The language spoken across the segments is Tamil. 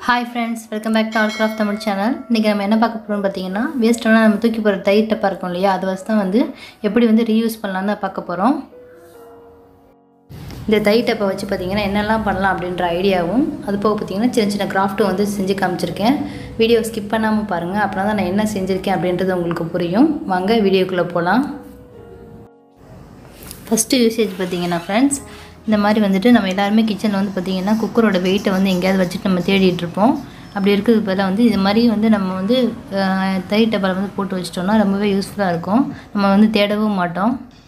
hi friends welcome back to all craft Tamil channel இன்றைக்கி நம்ம என்ன பார்க்க போகிறோம்னு பார்த்தீங்கன்னா வேஸ்ட்டான நம்ம தூக்கி போகிற தயிர் டப்பா இருக்கும் இல்லையா அதை வச்சு தான் வந்து எப்படி வந்து ரீயூஸ் பண்ணலான்னு தான் பார்க்க போகிறோம் இந்த தயிர் டப்பை வச்சு பார்த்தீங்கன்னா என்னெல்லாம் பண்ணலாம் அப்படின்ற ஐடியாவும் அது போக பார்த்தீங்கன்னா சின்ன சின்ன கிராஃப்ட்டும் வந்து செஞ்சு காமிச்சிருக்கேன் வீடியோ ஸ்கிப் பண்ணாமல் பாருங்கள் அப்படின்னா தான் நான் என்ன செஞ்சுருக்கேன் அப்படின்றது உங்களுக்கு புரியும் வாங்க வீடியோக்குள்ளே போகலாம் ஃபஸ்ட்டு யூசேஜ் பார்த்தீங்கன்னா ஃப்ரெண்ட்ஸ் இந்த மாதிரி வந்துட்டு நம்ம எல்லாருமே கிச்சனில் வந்து பார்த்திங்கன்னா குக்கரோட வெயிட்டை வந்து எங்கேயாவது வச்சுட்டு நம்ம தேடிட்டு இருப்போம் அப்படி இருக்கிறது பதிலாக வந்து இது மாதிரி வந்து நம்ம வந்து அஹ், தயிர் டப்பாவில் வந்து போட்டு வச்சிட்டோம்னா ரொம்பவே யூஸ்ஃபுல்லாக இருக்கும் நம்ம வந்து தேடவும் மாட்டோம்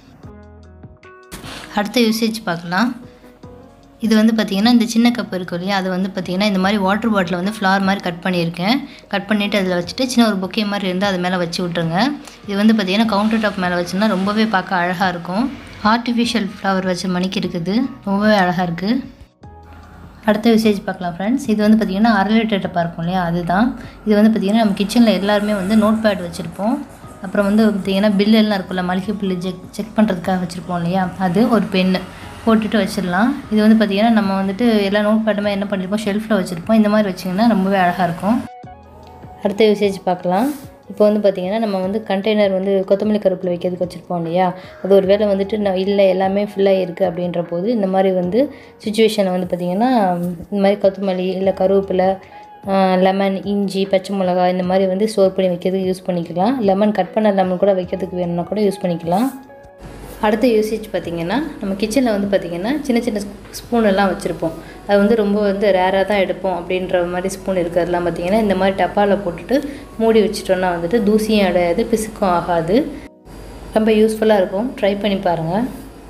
அடுத்த யூசேஜ் பார்க்கலாம் இது வந்து பார்த்திங்கன்னா இந்த சின்ன கப் இருக்கும் இல்லையா அது வந்து பார்த்திங்கன்னா இந்த மாதிரி வாட்டர் பாட்டில் வந்து ஃப்ளார் மாதிரி கட் பண்ணியிருக்கேன் கட் பண்ணிவிட்டு அதில் வச்சுட்டு சின்ன ஒரு பொக்கே மாதிரி இருந்தால் அது மேலே வச்சு விட்ருங்க இது வந்து பார்த்திங்கன்னா கவுண்டர் டாப் மேலே வச்சோம்னா ரொம்பவே பார்க்க அழகாக இருக்கும் ஆர்டிஃபிஷியல் ஃப்ளவர் வச்ச மணிக்கு இருக்குது ரொம்பவே அழகாக இருக்குது அடுத்த மெசேஜ் பார்க்கலாம் ஃப்ரெண்ட்ஸ் இது வந்து பார்த்திங்கன்னா அரை லிட்டர் டப்பா இருக்கும் இல்லையா அதுதான் இது வந்து பார்த்திங்கன்னா நம்ம கிச்சனில் எல்லாருமே வந்து நோட் பேட் வச்சுருப்போம் அப்புறம் வந்து பார்த்திங்கன்னா பில் எல்லாம் இருக்கும்ல மளிகை பில்லு செக் செக் பண்ணுறதுக்காக வச்சுருப்போம் இல்லையா அது ஒரு பென்னு போட்டுட்டு வச்சிடலாம் இது வந்து பார்த்திங்கன்னா நம்ம வந்துட்டு எல்லா நோட் பேடுமே என்ன பண்ணியிருப்போம் ஷெல்ஃபில் வச்சுருப்போம் இந்த மாதிரி வச்சிங்கன்னா ரொம்பவே அழகாக இருக்கும் அடுத்த யூசேஜ் பார்க்கலாம் இப்போ வந்து பார்த்திங்கன்னா நம்ம வந்து கண்டெய்னர் வந்து கொத்தமல்லி கருப்பில் வைக்கிறதுக்கு வச்சுருப்போம் இல்லையா அது ஒரு வேளை வந்துட்டு நான் இல்லை எல்லாமே ஃபில்லாக இருக்குது அப்படின்ற போது இந்த மாதிரி வந்து சுச்சுவேஷனை வந்து பார்த்திங்கன்னா இந்த மாதிரி கொத்தமல்லி இல்லை கருவேப்பிலை லெமன் இஞ்சி பச்சை மிளகாய் இந்த மாதிரி வந்து ஸ்டோர் பண்ணி வைக்கிறதுக்கு யூஸ் பண்ணிக்கலாம் லெமன் கட் பண்ண லெமன் கூட வைக்கிறதுக்கு வேணும்னா கூட யூஸ் பண்ணிக்கலாம் அடுத்த யூசேஜ் பார்த்திங்கன்னா நம்ம கிச்சனில் வந்து பார்த்திங்கன்னா சின்ன சின்ன ஸ்பூன் எல்லாம் வச்சுருப்போம் அது வந்து ரொம்ப வந்து ரேராக தான் எடுப்போம் அப்படின்ற மாதிரி ஸ்பூன் இருக்கிறதுலாம் பார்த்திங்கன்னா இந்த மாதிரி டப்பாவில் போட்டுட்டு மூடி வச்சிட்டோன்னா வந்துட்டு தூசியும் அடையாது பிசுக்கும் ஆகாது ரொம்ப யூஸ்ஃபுல்லாக இருக்கும் ட்ரை பண்ணி பாருங்கள்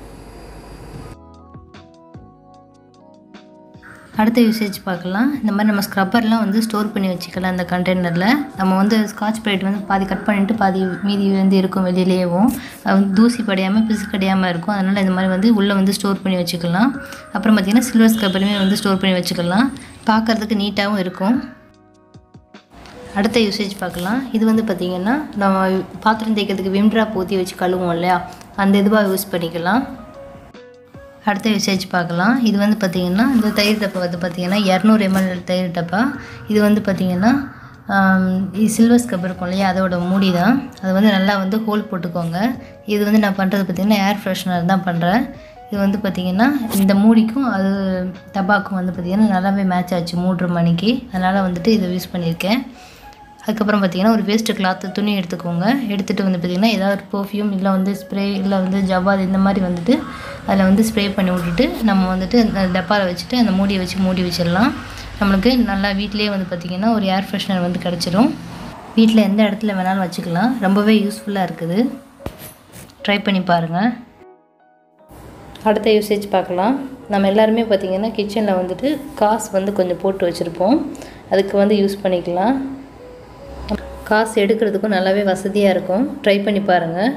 அடுத்த யூசேஜ் பார்க்கலாம் இந்த மாதிரி நம்ம ஸ்க்ரப்பர்லாம் வந்து ஸ்டோர் பண்ணி வச்சுக்கலாம் அந்த கண்டெய்னரில் நம்ம வந்து ஸ்காட்ச் பிரைட் வந்து பாதி கட் பண்ணிட்டு பாதி மீதி வந்து இருக்கும் வெளியிலேயும் அது வந்து தூசி படையாமல் பிசுக்கடையாமல் இருக்கும் அதனால் இந்த மாதிரி வந்து உள்ளே வந்து ஸ்டோர் பண்ணி வச்சுக்கலாம் அப்புறம் பார்த்திங்கன்னா சில்வர் ஸ்க்ரப்பருமே வந்து ஸ்டோர் பண்ணி வச்சுக்கலாம் பார்க்குறதுக்கு நீட்டாகவும் இருக்கும் அடுத்த யூசேஜ் பார்க்கலாம் இது வந்து பார்த்திங்கன்னா நம்ம பாத்திரம் தேய்க்கிறதுக்கு விம்ட்ரா ஊற்றி வச்சு கழுவோம் இல்லையா அந்த இதுவாக யூஸ் பண்ணிக்கலாம் அடுத்த யூசேஜ் பார்க்கலாம் இது வந்து பார்த்திங்கன்னா இந்த தயிர் டப்பா வந்து பார்த்திங்கன்னா இரநூறு எம்எல் தயிர் டப்பா இது வந்து பார்த்திங்கன்னா ஆம், இது சில்வர் ஸ்கப் இருக்கும் இல்லையா அதோட மூடி தான் அது வந்து நல்லா வந்து ஹோல் போட்டுக்கோங்க இது வந்து நான் பண்ணுறது பார்த்திங்கன்னா ஏர் ஃப்ரெஷ்னர் தான் பண்ணுறேன் இது வந்து பார்த்திங்கன்னா இந்த மூடிக்கும் அது டப்பாக்கும் வந்து பார்த்திங்கன்னா நல்லாவே மேட்ச் ஆச்சு மூன்று மணிக்கு அதனால் வந்துட்டு இதை யூஸ் பண்ணியிருக்கேன் அதுக்கப்புறம் பார்த்தீங்கன்னா ஒரு வேஸ்ட்டு கிளாத்து துணி எடுத்துக்கோங்க எடுத்துகிட்டு வந்து பார்த்திங்கன்னா ஏதாவது ஒரு பர்ஃப்யூம் இல்லை வந்து ஸ்ப்ரே இல்லை வந்து ஜவ்வாது இந்த மாதிரி வந்துட்டு அதில் வந்து ஸ்ப்ரே பண்ணி விட்டுட்டு நம்ம வந்துட்டு அந்த டப்பாவில் வச்சுட்டு அந்த மூடியை வச்சு மூடி வச்சிடலாம் நம்மளுக்கு நல்லா வீட்டிலேயே வந்து பார்த்திங்கன்னா ஒரு ஏர் ஃப்ரெஷ்னர் வந்து கிடச்சிரும் வீட்டில் எந்த இடத்துல வேணாலும் வச்சுக்கலாம் ரொம்பவே யூஸ்ஃபுல்லாக இருக்குது ட்ரை பண்ணி பாருங்கள் அடுத்த யூசேஜ் பார்க்கலாம் நம்ம எல்லாருமே பார்த்திங்கன்னா கிச்சனில் வந்துட்டு காசு வந்து கொஞ்சம் போட்டு வச்சுருப்போம் அதுக்கு வந்து யூஸ் பண்ணிக்கலாம் காசு எடுக்கிறதுக்கும் நல்லாவே வசதியாக இருக்கும் ட்ரை பண்ணி பாருங்கள்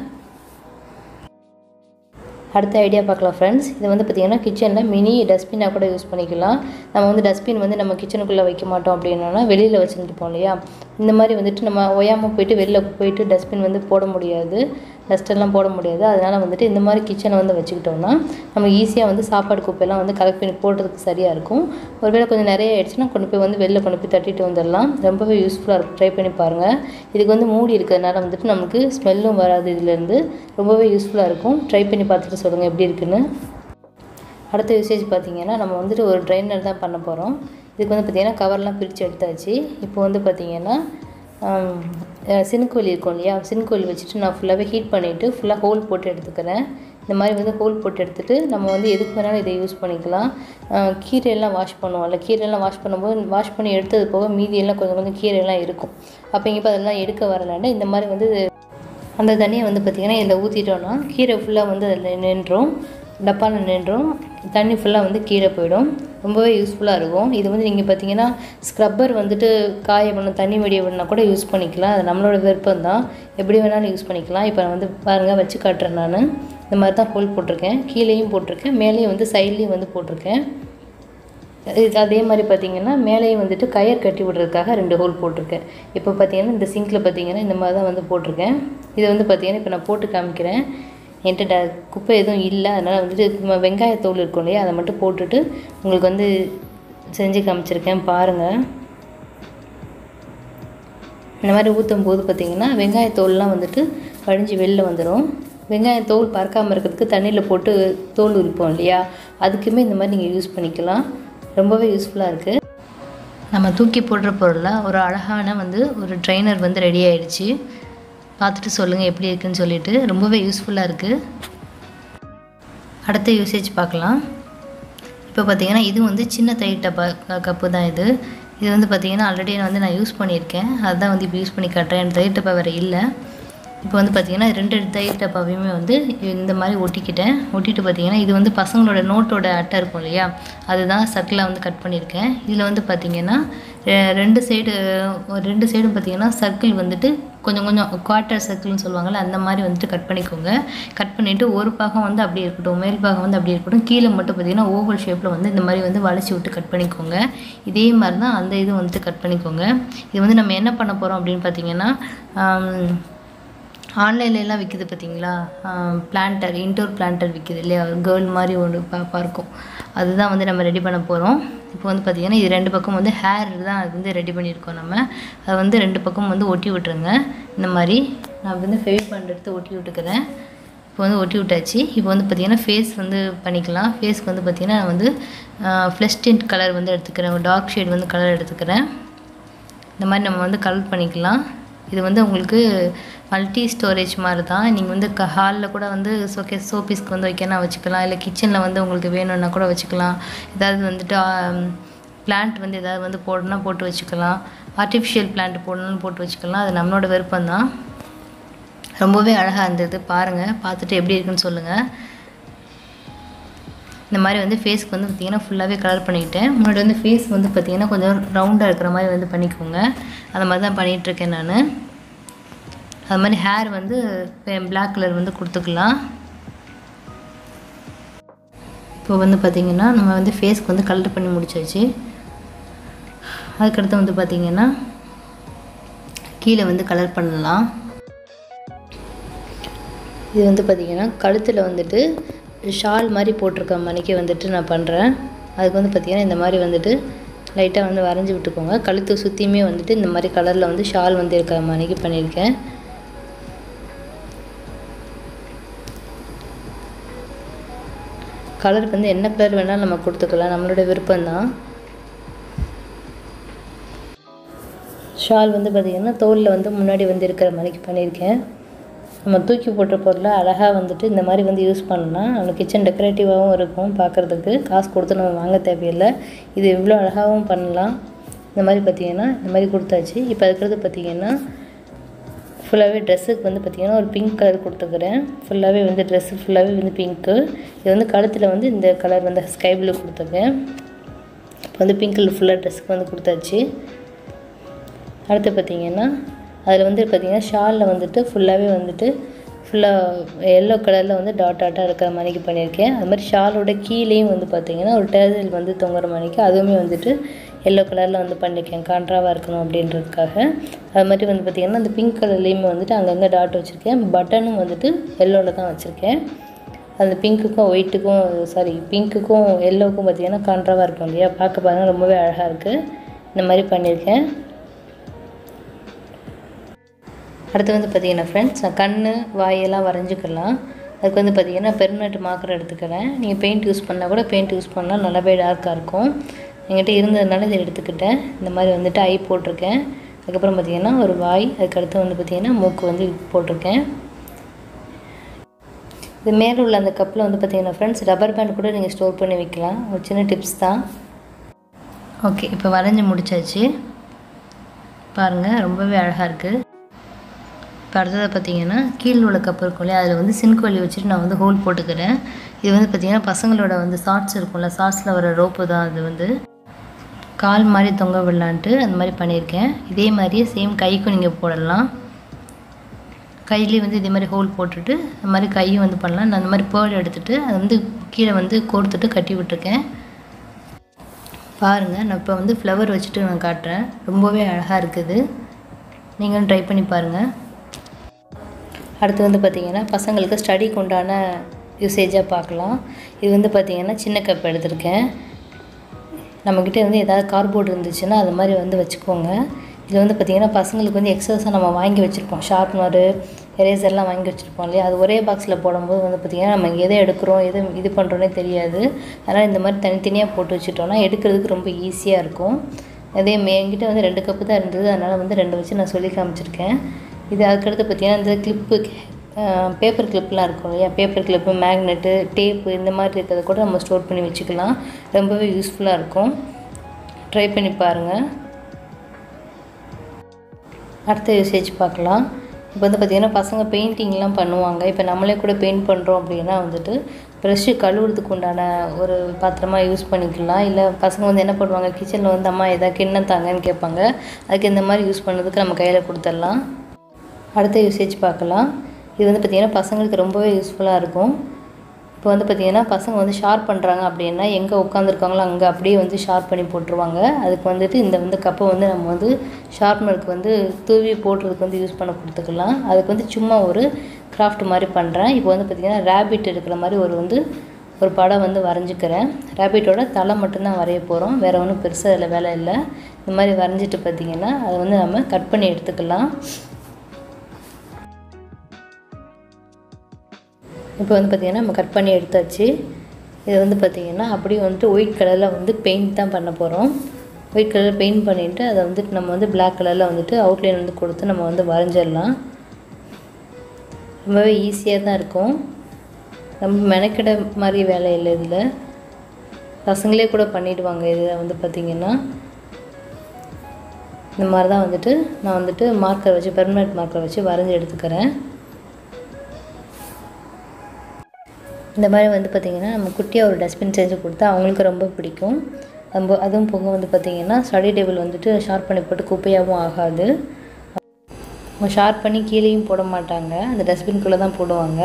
அடுத்த ஐடியா பார்க்கலாம் ஃப்ரெண்ட்ஸ் இது வந்து பார்த்திங்கன்னா கிச்சனில் மினி டஸ்ட்பினாக கூட யூஸ் பண்ணிக்கலாம் நம்ம வந்து டஸ்ட்பின் வந்து நம்ம கிச்சனுக்குள்ளே வைக்க மாட்டோம் அப்படின்னா வெளியில் வச்சுருப்போம் இல்லையா இந்த மாதிரி வந்துட்டு நம்ம ஒயாமல் போயிட்டு வெளில போயிட்டு டஸ்ட்பின் வந்து போட முடியாது டஸ்டெல்லாம் போட முடியாது அதனால் வந்துட்டு இந்த மாதிரி கிச்சனை வந்து வச்சுக்கிட்டோம்னா நம்ம ஈஸியாக வந்து சாப்பாடு குப்பையெல்லாம் வந்து கலெக்ட் பண்ணி போடுறதுக்கு சரியாக இருக்கும் ஒருவேளை கொஞ்சம் நிறைய ஆயிடுச்சுன்னா கொண்டு போய் வந்து வெளில கொண்டு போய் தட்டிட்டு வந்துடலாம் ரொம்பவே யூஸ்ஃபுல்லாக இருக்கும் ட்ரை பண்ணி பாருங்கள் இதுக்கு வந்து மூடி இருக்கிறதுனால வந்துட்டு நமக்கு ஸ்மெல்லும் வராது இதுலேருந்து ரொம்பவே யூஸ்ஃபுல்லாக இருக்கும் ட்ரை பண்ணி பார்த்துட்டு சொல்லுங்கள் எப்படி இருக்குன்னு அடுத்த யூசேஜ் பார்த்தீங்கன்னா நம்ம வந்துட்டு ஒரு ட்ரைனர் தான் பண்ண போகிறோம் இதுக்கு வந்து பார்த்திங்கன்னா கவர்லாம் பிரித்து எடுத்தாச்சு இப்போ வந்து பார்த்திங்கன்னா சினுக்கோலி இருக்கும் இல்லையா சினுக்கோலி வச்சுட்டு நான் ஃபுல்லாகவே ஹீட் பண்ணிவிட்டு ஃபுல்லாக ஹோல் போட்டு எடுத்துக்கிறேன் இந்த மாதிரி வந்து ஹோல் போட்டு எடுத்துகிட்டு நம்ம வந்து எதுக்கு வேணாலும் இதை யூஸ் பண்ணிக்கலாம் அஹ் கீரையெல்லாம் வாஷ் பண்ணுவோம்ல கீரையெல்லாம் வாஷ் பண்ணும்போது வாஷ் பண்ணி எடுத்தது போக மீதியெல்லாம் கொஞ்சம் கொஞ்சம் கீரையெல்லாம் இருக்கும் அப்போ இங்கே அதெல்லாம் எடுக்க வரலான்னு இந்த மாதிரி வந்து அந்த தண்ணியை வந்து பார்த்திங்கன்னா இதில் ஊற்றிட்டோன்னா கீரை ஃபுல்லாக வந்து அதில் நின்றும் டப்பாவில் நின்றும் தண்ணி ஃபுல்லாக வந்து கீழே போயிடும் ரொம்பவே யூஸ்ஃபுல்லாக இருக்கும் இது வந்து நீங்கள் பார்த்தீங்கன்னா ஸ்க்ரப்பர் வந்துட்டு காய பண்ண தண்ணி வடிய விடனா கூட யூஸ் பண்ணிக்கலாம் அது நம்மளோட விருப்பம் தான் எப்படி வேணாலும் யூஸ் பண்ணிக்கலாம் இப்போ நான் வந்து பாருங்கள் வச்சு காட்டுறேன் நான் இந்த மாதிரி தான் ஹோல் போட்டிருக்கேன் கீழேயும் போட்டிருக்கேன் மேலேயும் வந்து சைட்லேயும் வந்து போட்டிருக்கேன் இது அதே மாதிரி பார்த்தீங்கன்னா மேலேயும் வந்துட்டு கயர் கட்டி விடுறதுக்காக ரெண்டு ஹோல் போட்டிருக்கேன் இப்போ பார்த்தீங்கன்னா இந்த சிங்கில் பார்த்தீங்கன்னா இந்த மாதிரி தான் வந்து போட்டிருக்கேன் இது வந்து பார்த்தீங்கன்னா இப்போ நான் போட்டு காமிக்கிறேன் என்கிட்ட ட குப்பை எதுவும் இல்லை அதனால் வந்துட்டு நம்ம வெங்காயத்தோல் இருக்கும் இல்லையா அதை மட்டும் போட்டுட்டு உங்களுக்கு வந்து செஞ்சு காமிச்சிருக்கேன் பாருங்கள் இந்த மாதிரி ஊற்றும் போது பார்த்திங்கன்னா வெங்காயத்தோல்லாம் வந்துட்டு வழிஞ்சு வெளில வந்துடும் வெங்காயத்தோல் பறக்காமல் இருக்கிறதுக்கு தண்ணியில் போட்டு தோல் உரிப்போம் இல்லையா அதுக்குமே இந்த மாதிரி நீங்கள் யூஸ் பண்ணிக்கலாம் ரொம்பவே யூஸ்ஃபுல்லாக இருக்குது நம்ம தூக்கி போடுற பொருளில் ஒரு அழகான வந்து ஒரு ட்ரைனர் வந்து ரெடி ஆயிடுச்சு பார்த்துட்டு சொல்லுங்கள் எப்படி இருக்குன்னு சொல்லிட்டு ரொம்பவே யூஸ்ஃபுல்லாக இருக்குது அடுத்த யூசேஜ் பார்க்கலாம் இப்போ பார்த்தீங்கன்னா இது வந்து சின்ன தயிர் டப்பா கப்பு தான் இது இது வந்து பார்த்தீங்கன்னா ஆல்ரெடி வந்து நான் யூஸ் பண்ணியிருக்கேன் அதுதான் வந்து இப்போ யூஸ் பண்ணி காட்டுறேன் என் தயிர் டப்பா வேறு இல்லை இப்போ வந்து பார்த்தீங்கன்னா ரெண்டு தயிர் டப்பாவையுமே வந்து இந்த மாதிரி ஒட்டிக்கிட்டேன் ஒட்டிட்டு பார்த்தீங்கன்னா இது வந்து பசங்களோட நோட்டோட அட்டை இருக்கும் இல்லையா அதுதான் சர்க்கிளாக வந்து கட் பண்ணியிருக்கேன் இதில் வந்து பார்த்தீங்கன்னா ரெ- ரெண்டு சைடு ரெண்டு சைடும் பார்த்தீங்கன்னா சர்க்கிள் வந்துட்டு கொஞ்சம் கொஞ்சம் குவார்ட்டர் சர்க்கிள்னு சொல்லுவாங்கள்ல அந்த மாதிரி வந்துட்டு கட் பண்ணிக்கோங்க கட் பண்ணிவிட்டு ஒரு பாகம் வந்து அப்படியே இருக்கட்டும் மேல் பாகம் வந்து அப்படியே இருக்கட்டும் கீழே மட்டும் பார்த்தீங்கன்னா ஓவல் ஷேப்பில் வந்து இந்த மாதிரி வந்து வளைச்சி விட்டு கட் பண்ணிக்கோங்க இதே மாதிரி தான் அந்த இது வந்துட்டு கட் பண்ணிக்கோங்க இது வந்து நம்ம என்ன பண்ண போகிறோம் அப்படின்னு பார்த்தீங்கன்னா ஆம், ஆன்லைன்ல எல்லாம் விற்கிது பார்த்தீங்களா பிளான்டர் இன்டோர் பிளான்டர் விற்கிது இல்லையா கேர்ள் மாதிரி ஒரு பாப்பா இருக்கும் அதுதான் வந்து நம்ம ரெடி பண்ண போகிறோம் இப்போ வந்து பார்த்திங்கன்னா இது ரெண்டு பக்கம் வந்து ஹேர் தான் அது வந்து ரெடி பண்ணியிருக்கோம் நம்ம அதை வந்து ரெண்டு பக்கம் வந்து ஒட்டி விட்டுருங்க இந்த மாதிரி நான் வந்து ஃபெவி பாண்ட் எடுத்து ஒட்டி விட்டுக்கிறேன் இப்போ வந்து ஒட்டி விட்டாச்சு இப்போ வந்து பார்த்திங்கன்னா ஃபேஸ் வந்து பண்ணிக்கலாம் ஃபேஸ்க்கு வந்து பார்த்திங்கன்னா நான் வந்து ஃப்ளஷ் டிண்ட் கலர் வந்து எடுத்துக்கிறேன் டார்க் ஷேட் வந்து கலர் எடுத்துக்கிறேன் இந்த மாதிரி நம்ம வந்து கலர் பண்ணிக்கலாம் இது வந்து உங்களுக்கு மல்டி ஸ்டோரேஜ் மாதிரி தான் நீங்கள் வந்து க ஹாலில் கூட வந்து சோகே சோபீஸ்க்கு வந்து வைக்கணும் வச்சுக்கலாம் இல்லை கிச்சனில் வந்து உங்களுக்கு வேணும்னா கூட வச்சுக்கலாம் ஏதாவது வந்துட்டு பிளான்ட் வந்து ஏதாவது வந்து போடணும்னா போட்டு வச்சுக்கலாம் ஆர்டிஃபிஷியல் பிளான்ட் போடணும்னு போட்டு வச்சுக்கலாம் அது நம்மளோட விருப்பம் தான் ரொம்பவே அழகாக இருந்தது பாருங்கள் பார்த்துட்டு எப்படி இருக்குன்னு சொல்லுங்கள் இந்த மாதிரி வந்து ஃபேஸ்க்கு வந்து பார்த்திங்கன்னா ஃபுல்லாகவே கலர் பண்ணிக்கிட்டேன் முன்னாடி வந்து ஃபேஸ் வந்து பார்த்திங்கன்னா கொஞ்சம் ரவுண்டாக இருக்கிற மாதிரி வந்து பண்ணிக்கோங்க அந்த மாதிரி தான் பண்ணிகிட்ருக்கேன் நான் அது மாதிரி ஹேர் வந்து பிளாக் கலர் வந்து கொடுத்துக்கலாம் இப்போ வந்து பார்த்திங்கன்னா நம்ம வந்து ஃபேஸ்க்கு வந்து கலர் பண்ணி முடிச்சாச்சு அதுக்கடுத்து வந்து பார்த்திங்கன்னா கீழே வந்து கலர் பண்ணலாம் இது வந்து பார்த்திங்கன்னா கழுத்தில் வந்துட்டு ஷால் மாதிரி போட்டிருக்க மணிக்கு வந்துட்டு நான் பண்ணுறேன் அதுக்கு வந்து பார்த்திங்கன்னா இந்த மாதிரி வந்துட்டு லைட்டாக வந்து வரைஞ்சி விட்டுக்கோங்க கழுத்து சுற்றியுமே வந்துட்டு இந்த மாதிரி கலரில் வந்து ஷால் வந்து இருக்கிற மணிக்கு பண்ணியிருக்கேன் கலருக்கு வந்து என்ன கலர் வேணாலும் நம்ம கொடுத்துக்கலாம் நம்மளோட விருப்பம்தான் ஷால் வந்து பார்த்திங்கன்னா தோலில் வந்து முன்னாடி வந்து இருக்கிற மாதிரிக்கு பண்ணியிருக்கேன் நம்ம தூக்கி போட்ட பொருளை அழகாக வந்துட்டு இந்த மாதிரி வந்து யூஸ் பண்ணலாம் நம்ம கிச்சன் டெக்கரேட்டிவாகவும் இருக்கும் பார்க்குறதுக்கு காசு கொடுத்து நம்ம வாங்க தேவையில்லை இது இவ்வளோ அழகாகவும் பண்ணலாம் இந்த மாதிரி பார்த்திங்கன்னா இந்த மாதிரி கொடுத்தாச்சு இப்போ இருக்கிறது பார்த்திங்கன்னா ஃபுல்லாகவே ட்ரெஸ்ஸுக்கு வந்து பார்த்திங்கன்னா ஒரு பிங்க் கலர் கொடுத்துக்கிறேன் ஃபுல்லாகவே வந்து ட்ரெஸ்ஸு ஃபுல்லாகவே வந்து பிங்க்கு இது வந்து கழுத்தில் வந்து இந்த கலர் வந்து ஸ்கை ப்ளூ கொடுத்துருக்கேன் இப்போ வந்து பிங்க் கலர் ஃபுல்லாக ட்ரெஸ்ஸுக்கு வந்து கொடுத்தாச்சு அடுத்து பார்த்திங்கன்னா அதில் வந்து பார்த்திங்கன்னா ஷாலில் வந்துட்டு ஃபுல்லாகவே வந்துட்டு ஃபுல்லாக எல்லோ கலரில் வந்து டாட் டாட்டாக இருக்கிற மாதிரிக்கு பண்ணியிருக்கேன் அது மாதிரி ஷாலோட கீழேயும் வந்து பார்த்திங்கன்னா ஒரு டேசல் வந்து தொங்குற மாதிரிக்கு அதுவுமே வந்துட்டு எல்லோ கலரில் வந்து பண்ணியிருக்கேன் கான்ட்ராவாக இருக்கணும் அப்படின்றதுக்காக அது மாதிரி வந்து பார்த்திங்கன்னா அந்த பிங்க் கலர்லேயுமே வந்துட்டு அங்கங்கே டாட் வச்சுருக்கேன் பட்டனும் வந்துட்டு எல்லோவில் தான் வச்சுருக்கேன் அந்த பிங்க்குக்கும் ஒயிட்டுக்கும் சாரி பிங்க்குக்கும் எல்லோவுக்கும் பார்த்திங்கன்னா கான்ட்ராவாக இருக்கும் இல்லையா பார்க்க பாருங்கள் ரொம்பவே அழகாக இருக்குது இந்த மாதிரி பண்ணியிருக்கேன் அடுத்து வந்து பார்த்திங்கன்னா ஃப்ரெண்ட்ஸ் நான் கண் வாயெல்லாம் வரைஞ்சிக்கலாம் அதுக்கு வந்து பார்த்திங்கன்னா பெர்மனெண்ட் மார்க்கர் எடுத்துக்கிறேன் நீங்கள் பெயிண்ட் யூஸ் பண்ணால் கூட பெயிண்ட் யூஸ் பண்ணால் நல்லாவே டார்க்காக இருக்கும் என்கிட்ட இருந்ததுனால இதை எடுத்துக்கிட்டேன் இந்த மாதிரி வந்துட்டு ஐ போட்டிருக்கேன் அதுக்கப்புறம் பார்த்திங்கன்னா ஒரு வாய் அதுக்கடுத்து வந்து பார்த்திங்கன்னா மூக்கு வந்து போட்டிருக்கேன் இது மேலே உள்ள அந்த கப்பில் வந்து பார்த்திங்கன்னா ஃப்ரெண்ட்ஸ் ரப்பர் பேண்ட் கூட நீங்கள் ஸ்டோர் பண்ணி வைக்கலாம் ஒரு சின்ன டிப்ஸ் தான் ஓகே இப்போ வரைஞ்சி முடிச்சாச்சு பாருங்கள் ரொம்பவே அழகாக இருக்குது இப்போ அடுத்தது பார்த்தீங்கன்னா கீழ் உள்ள கப் இருக்கும் இல்லையா அதில் வந்து சின்க் வலி வச்சுட்டு நான் வந்து ஹோல் போட்டுக்கிறேன் இது வந்து பார்த்திங்கன்னா பசங்களோட வந்து ஷார்ட்ஸ் இருக்கும்ல ஷார்ட்ஸில் வர ரோப்பு தான் அது வந்து கால் மாதிரி தொங்க விடலான்ட்டு அந்த மாதிரி பண்ணியிருக்கேன் இதே மாதிரியே சேம் கைக்கும் நீங்கள் போடலாம் கையிலேயே வந்து இதே மாதிரி ஹோல் போட்டுட்டு அந்த மாதிரி கையும் வந்து பண்ணலாம் நான் அந்த மாதிரி பேர்டு எடுத்துகிட்டு அதை வந்து கீழே வந்து கோர்த்துட்டு கட்டி விட்டுருக்கேன் பாருங்கள் நான் இப்போ வந்து ஃப்ளவர் வச்சுட்டு நான் காட்டுறேன் ரொம்பவே அழகாக இருக்குது நீங்களும் ட்ரை பண்ணி பாருங்கள் அடுத்து வந்து பார்த்திங்கன்னா பசங்களுக்கு ஸ்டடிக்கு உண்டான யூசேஜாக பார்க்கலாம் இது வந்து பார்த்திங்கன்னா சின்ன கப் எடுத்திருக்கேன் நம்மக்கிட்ட வந்து ஏதாவது கார்போர்டு இருந்துச்சுன்னா அது மாதிரி வந்து வச்சுக்கோங்க இது வந்து பார்த்திங்கன்னா பசங்களுக்கு வந்து எக்ஸஸாக நம்ம வாங்கி வச்சுருப்போம் ஷார்ப்னரு எரேசர்லாம் வாங்கி வச்சுருப்போம் இல்லையா அது ஒரே பாக்ஸில் போடும்போது வந்து பார்த்திங்கன்னா நம்ம எதை எடுக்கிறோம் எது இது பண்ணுறோன்னே தெரியாது அதனால் இந்த மாதிரி தனித்தனியாக போட்டு வச்சுட்டோம்னா எடுக்கிறதுக்கு ரொம்ப ஈஸியாக இருக்கும் அதே மே- என்கிட்ட வந்து ரெண்டு கப்பு தான் இருந்தது அதனால் வந்து ரெண்டு வச்சு நான் சொல்லி காமிச்சிருக்கேன் இது அதுக்கடுத்து பார்த்திங்கன்னா இந்த கிளிப்பு பேப்பர் கிளிப்லாம் இருக்கும் இல்லையா பேப்பர் கிளிப்பு மேக்னெட்டு டேப்பு இந்த மாதிரி இருக்கிறத கூட நம்ம ஸ்டோர் பண்ணி வச்சுக்கலாம் ரொம்பவே யூஸ்ஃபுல்லாக இருக்கும் ட்ரை பண்ணி பாருங்கள் அடுத்த யூசேஜ் பார்க்கலாம் இப்போ வந்து பார்த்திங்கன்னா பசங்க பெயிண்டிங்லாம் பண்ணுவாங்க இப்போ நம்மளே கூட பெயிண்ட் பண்ணுறோம் அப்படின்னா வந்துட்டு ப்ரெஷ்ஷு கழுவுறதுக்கு உண்டான ஒரு பாத்திரமாக யூஸ் பண்ணிக்கலாம் இல்லை பசங்க வந்து என்ன பண்ணுவாங்க கிச்சனில் வந்து அம்மா எதாவது கிண்ணம் தாங்கன்னு கேட்பாங்க அதுக்கு இந்த மாதிரி யூஸ் பண்ணதுக்கு நம்ம கையில் கொடுத்துடலாம் அடுத்த யூசேஜ் பார்க்கலாம் இது வந்து பார்த்திங்கன்னா பசங்களுக்கு ரொம்பவே யூஸ்ஃபுல்லாக இருக்கும் இப்போ வந்து பார்த்திங்கன்னா பசங்க வந்து ஷார்ப் பண்ணுறாங்க அப்படின்னா எங்கே உட்காந்துருக்காங்களோ அங்கே அப்படியே வந்து ஷார்ப் பண்ணி போட்டுருவாங்க அதுக்கு வந்துட்டு இந்த வந்து கப்பை வந்து நம்ம வந்து ஷார்ப்னருக்கு வந்து தூவி போடுறதுக்கு வந்து யூஸ் பண்ண கொடுத்துக்கலாம் அதுக்கு வந்து சும்மா ஒரு கிராஃப்ட் மாதிரி பண்ணுறேன் இப்போ வந்து பார்த்திங்கன்னா ரேபிட் இருக்கிற மாதிரி ஒரு வந்து ஒரு படம் வந்து வரைஞ்சிக்கிறேன் ரேபிட்டோட தலை மட்டும்தான் வரைய போகிறோம் வேறு ஒன்றும் பெருசாக அதில் வேலை இல்லை இந்த மாதிரி வரைஞ்சிட்டு பார்த்திங்கன்னா அதை வந்து நம்ம கட் பண்ணி எடுத்துக்கலாம் இப்போ வந்து பார்த்திங்கன்னா நம்ம கட் பண்ணி எடுத்தாச்சு இது வந்து பார்த்திங்கன்னா அப்படியே வந்துட்டு ஒயிட் கலரில் வந்து பெயிண்ட் தான் பண்ண போகிறோம் ஒயிட் கலர் பெயிண்ட் பண்ணிவிட்டு அதை வந்துட்டு நம்ம வந்து Black கலரில் வந்துட்டு அவுட்லைன் வந்து கொடுத்து நம்ம வந்து வரைஞ்சிடலாம் ரொம்பவே ஈஸியாக தான் இருக்கும் நம்ம மெனக்கிட மாதிரி வேலை இல்லை இதில் பசங்களே கூட பண்ணிடுவாங்க இதில் வந்து பார்த்திங்கன்னா இந்த மாதிரி தான் வந்துட்டு நான் வந்துட்டு மார்க்கர் வச்சு பெர்மனெண்ட் மார்க்கர் வச்சு வரைஞ்சி எடுத்துக்கிறேன் இந்த மாதிரி வந்து பார்த்திங்கன்னா நம்ம குட்டியாக ஒரு டஸ்ட்பின் செஞ்சு கொடுத்தா அவங்களுக்கு ரொம்ப பிடிக்கும் ரொம்ப அதுவும் போக வந்து பார்த்திங்கன்னா ஸ்டடி டேபிள் வந்துட்டு ஷார்ப் பண்ணி போட்டு குப்பையாகவும் ஆகாது அவங்க ஷார்ப் பண்ணி கீழேயும் போட மாட்டாங்க அந்த டஸ்ட்பின்குள்ளே தான் போடுவாங்க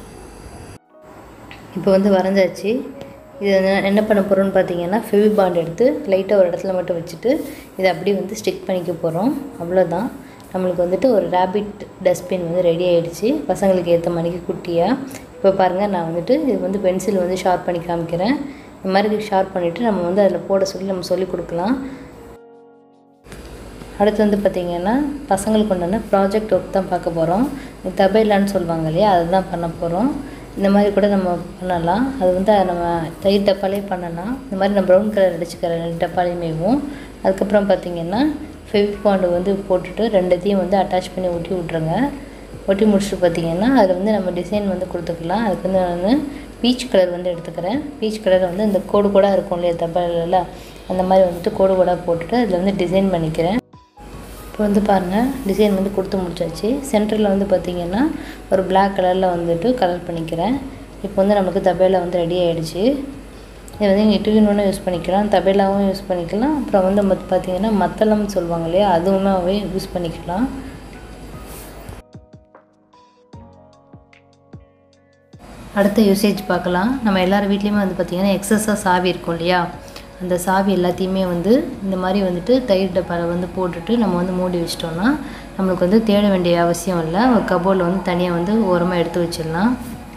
இப்போ வந்து வரைஞ்சாச்சு இது என்ன- என்ன பண்ண போகிறோம்னு பார்த்தீங்கன்னா ஃபெவி பாண்ட் எடுத்து லைட்டாக ஒரு இடத்துல மட்டும் வச்சுட்டு இதை அப்படியே வந்து ஸ்டிக் பண்ணிக்க போகிறோம் அவ்வளோதான் நம்மளுக்கு வந்துட்டு ஒரு ரேபிட் டஸ்ட்பின் வந்து ரெடி ஆயிடுச்சு பசங்களுக்கு ஏற்ற மாதிரிக்கு குட்டியாக இப்போ பாருங்கள் நான் வந்துட்டு இது வந்து பென்சில் வந்து ஷார்ப் பண்ணி காமிக்கிறேன் இந்த மாதிரி ஷார்ப் பண்ணிவிட்டு நம்ம வந்து அதில் போட சொல்லி நம்ம சொல்லி கொடுக்கலாம் அடுத்து வந்து பார்த்திங்கன்னா பசங்களுக்கு உண்டான ப்ராஜெக்ட் ஒர்க் தான் பார்க்க போகிறோம் தபைலான்னு சொல்லுவாங்க இல்லையா அதை தான் பண்ண போகிறோம் இந்த மாதிரி கூட நம்ம பண்ணலாம் அது வந்து நம்ம தயிர் டப்பாலே பண்ணலாம் இந்த மாதிரி நான் ப்ரௌன் கலர் அடிச்சுக்கிறேன் ரெண்டு டப்பாலையுமேவும் அதுக்கப்புறம் பார்த்திங்கன்னா ஃபெவிகாண்டு வந்து போட்டுட்டு ரெண்டுத்தையும் வந்து அட்டாச் பண்ணி ஒட்டி விட்ருங்க ஒட்டி முடிச்சுட்டு பார்த்திங்கன்னா அதில் வந்து நம்ம டிசைன் வந்து கொடுத்துக்கலாம் அதுக்கு வந்து நான் பீச் கலர் வந்து எடுத்துக்கிறேன் பீச் கலர் வந்து இந்த கோடு கூட இருக்கும் இல்லையா தபாலில் அந்த மாதிரி வந்துட்டு கோடு கூட போட்டுட்டு அதில் வந்து டிசைன் பண்ணிக்கிறேன் இப்போ வந்து பாருங்கள் டிசைன் வந்து கொடுத்து முடிச்சாச்சு சென்டரில் வந்து பார்த்திங்கன்னா ஒரு Black கலரில் வந்துட்டு கலர் பண்ணிக்கிறேன் இப்போ வந்து நமக்கு தபேலா வந்து ரெடி ஆகிடுச்சு இது வந்து நீங்கள் டூவின் யூஸ் பண்ணிக்கலாம் தபேலாவும் யூஸ் பண்ணிக்கலாம் அப்புறம் வந்து மத் பார்த்திங்கன்னா மத்தளம்னு சொல்லுவாங்க இல்லையா அதுவுமே யூஸ் பண்ணிக்கலாம் அடுத்த யூசேஜ் பார்க்கலாம் நம்ம எல்லார் வீட்லேயுமே வந்து பார்த்திங்கன்னா எக்ஸஸாக சாவி இருக்கும் இல்லையா அந்த சாவி எல்லாத்தையுமே வந்து இந்த மாதிரி வந்துட்டு தயிர் டப்பாவில் வந்து போட்டுட்டு நம்ம வந்து மூடி வச்சிட்டோம்னா நம்மளுக்கு வந்து தேட வேண்டிய அவசியம் இல்லை ஒரு கபோர்டில் வந்து தனியாக வந்து ஓரமாக எடுத்து வச்சிடலாம்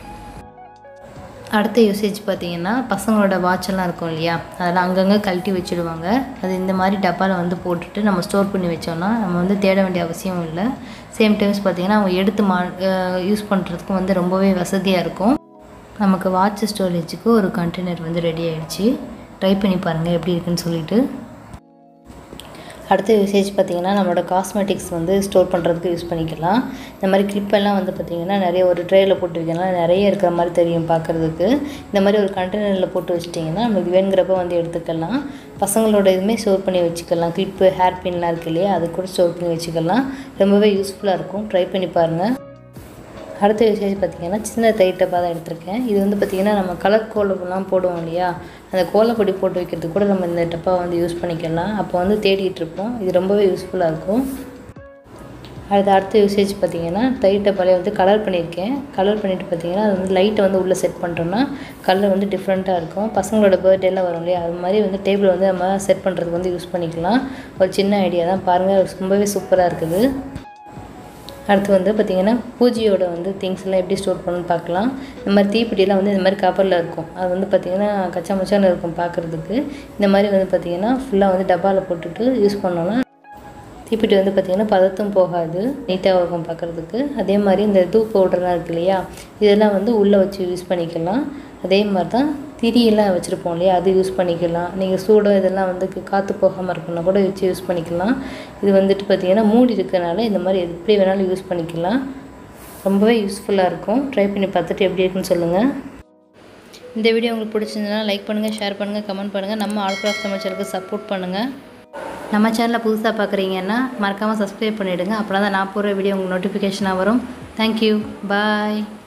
அடுத்த யூசேஜ் பார்த்தீங்கன்னா பசங்களோட வாட்செல்லாம் இருக்கும் இல்லையா அதெல்லாம் அங்கங்கே கழட்டி வச்சுடுவாங்க அது இந்த மாதிரி டப்பாவில் வந்து போட்டுட்டு நம்ம ஸ்டோர் பண்ணி வச்சோம்னா நம்ம வந்து தேட வேண்டிய அவசியம் இல்லை சேம் டைம்ஸ் பார்த்தீங்கன்னா அவங்க எடுத்து மா யூஸ் பண்ணுறதுக்கும் வந்து ரொம்பவே வசதியாக இருக்கும் நமக்கு வாட்ச் ஸ்டோரேஜுக்கு ஒரு கண்டெய்னர் வந்து ரெடி ஆயிடுச்சு ட்ரை பண்ணி பாருங்கள் எப்படி இருக்குன்னு சொல்லிட்டு அடுத்த யூசேஜ் பார்த்திங்கன்னா நம்மளோட காஸ்மெட்டிக்ஸ் வந்து ஸ்டோர் பண்ணுறதுக்கு யூஸ் பண்ணிக்கலாம் இந்த மாதிரி கிளிப்பெல்லாம் வந்து பார்த்திங்கன்னா நிறைய ஒரு ட்ரேயில் போட்டு வைக்கலாம் நிறைய இருக்கிற மாதிரி தெரியும் பார்க்குறதுக்கு இந்த மாதிரி ஒரு கண்டெய்னரில் போட்டு வச்சிட்டிங்கன்னா நமக்கு வேணுங்கிறப்ப வந்து எடுத்துக்கலாம் பசங்களோட இதுவுமே ஸ்டோர் பண்ணி வச்சுக்கலாம் கிளிப்பு ஹேர் பின்லாம் இருக்கு இல்லையா அது கூட ஸ்டோர் பண்ணி வச்சுக்கலாம் ரொம்பவே யூஸ்ஃபுல்லாக இருக்கும் ட்ரை பண்ணி பாருங்கள் அடுத்த யூசேஜ் பார்த்திங்கன்னா சின்ன தயிர் டப்பா தான் எடுத்திருக்கேன் இது வந்து பார்த்திங்கன்னா நம்ம கலர் கோலம்லாம் போடுவோம் இல்லையா அந்த கோலப்பொடி போட்டு வைக்கிறதுக்கு கூட நம்ம இந்த டப்பா வந்து யூஸ் பண்ணிக்கலாம் அப்போ வந்து தேடிட்டு இருப்போம் இது ரொம்பவே யூஸ்ஃபுல்லாக இருக்கும் அடுத்த அடுத்த யூசேஜ் பார்த்திங்கன்னா தயிர் டப்பாலே வந்து கலர் பண்ணியிருக்கேன் கலர் பண்ணிவிட்டு பார்த்திங்கன்னா அது வந்து லைட்டை வந்து உள்ளே செட் பண்ணுறோன்னா கலர் வந்து டிஃப்ரெண்ட்டாக இருக்கும் பசங்களோட பர்த்டேலாம் வரும் இல்லையா அது மாதிரி வந்து டேபிள் வந்து நம்ம செட் பண்ணுறதுக்கு வந்து யூஸ் பண்ணிக்கலாம் ஒரு சின்ன ஐடியா தான் பாருங்கள் ரொம்பவே சூப்பராக இருக்குது அடுத்து வந்து பார்த்திங்கன்னா பூஜையோட வந்து திங்ஸ் எல்லாம் எப்படி ஸ்டோர் பண்ணணும்னு பார்க்கலாம் இந்த மாதிரி தீப்பெட்டிலாம் வந்து இந்த மாதிரி கவரில் இருக்கும் அது வந்து பார்த்திங்கன்னா கச்சா மச்சான்னு இருக்கும் பார்க்குறதுக்கு இந்த மாதிரி வந்து பார்த்திங்கன்னா ஃபுல்லாக வந்து டப்பாவில் போட்டுட்டு யூஸ் பண்ணோன்னா தீப்பெட்டி வந்து பார்த்திங்கன்னா பதத்தும் போகாது நீட்டாக இருக்கும் பார்க்குறதுக்கு அதே மாதிரி இந்த தூப் பவுடர்லாம் இருக்கு இல்லையா இதெல்லாம் வந்து உள்ளே வச்சு யூஸ் பண்ணிக்கலாம் அதே மாதிரி தான் திரியெல்லாம் வச்சுருப்போம் இல்லையா அது யூஸ் பண்ணிக்கலாம் நீங்கள் சூடம் இதெல்லாம் வந்து காற்று போகாமல் இருக்கணும்னா கூட வச்சு யூஸ் பண்ணிக்கலாம் இது வந்துட்டு பார்த்திங்கன்னா மூடி இருக்கனால இந்த மாதிரி எப்படி வேணாலும் யூஸ் பண்ணிக்கலாம் ரொம்பவே யூஸ்ஃபுல்லாக இருக்கும் ட்ரை பண்ணி பார்த்துட்டு எப்படி இருக்குன்னு சொல்லுங்கள் இந்த வீடியோ உங்களுக்கு பிடிச்சிருந்ததுன்னா லைக் பண்ணுங்கள் ஷேர் பண்ணுங்கள் கமெண்ட் பண்ணுங்கள் நம்ம ஆல்கிராஃப்ட் தமிழ் சேனலுக்கு சப்போர்ட் பண்ணுங்கள் நம்ம சேனலை புதுசாக பார்க்குறீங்கன்னா மறக்காமல் சப்ஸ்கிரைப் பண்ணிவிடுங்க அப்புறம் தான் நான் போகிற வீடியோ உங்களுக்கு நோட்டிஃபிகேஷனாக வரும் தேங்க்யூ பாய்